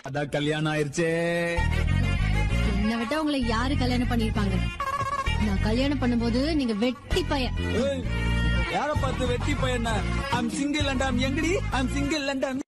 அதான் கல்யாணம் ஆயிருச்சே என்னை விட்டா உங்களை யாரு கல்யாணம் பண்ணிருப்பாங்க நான் கல்யாணம் பண்ணும்போது நீங்க வெட்டி பையன் ஏய், யார பார்த்து வெட்டி பையன் ஐம் சிங்கிள் அண்ட் ஐம் எங்கடி ஐம் சிங்கிள் அண்ட் ஐம்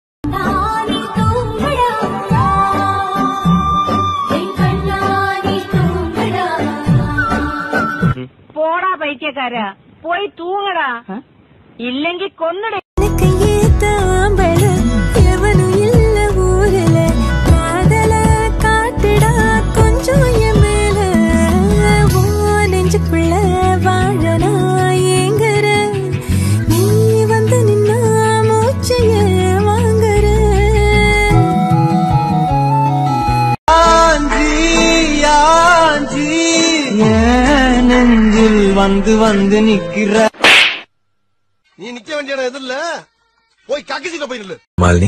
போடா பைத்தியக்கார போய் தூங்குடா இல்லெങ്കி கொன்னுடு எனக்கு ஏத்த ஆம்பள எவனும் இல்ல ஊருல காதல காட்டுடா கொஞ்சம் என் மேல உன் நெஞ்சுக்குள்ள வாழ நான் ஏங்குற நீ வந்து நின்னா மூச்சைய வாங்குற நெஞ்சில் வந்து வந்து நிக்கிற நீ நிக்க வேண்டிய இடம் எது இல்ல போய் கக்கசில போய் நில்லு மாலினி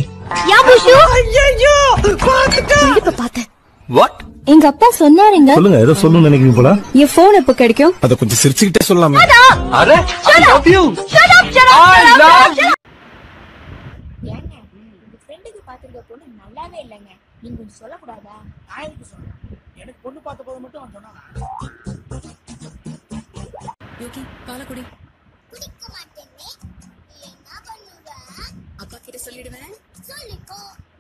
இப்ப பார்த்தேன் வாட் எங்க அப்பா சொன்னாருங்க சொல்லுங்க ஏதோ சொல்லணும்னு நினைக்கிறீங்க போல என் போன் எப்ப கிடைக்கும் அத கொஞ்சம் சிரிச்சுக்கிட்டே சொல்லலாமே அரே I love you I love ஏங்க உங்க ஃப்ரெண்டுக்கு பாத்துருக்க பொண்ணு நல்லாவே இல்லைங்க நீங்க கொஞ்சம் சொல்லக்கூடாதா நான் எதுக்கு சொல்றேன் எனக்கு பொண்ணு பார்த்த போது மட்டும் அவன் சொன்னானா யோகி பாலக்குடி குடிக்க மாட்டேன்னு என்ன பண்ணுவ அப்பா கிட்ட சொல்லிடுவேன் சொல்லிக்கோ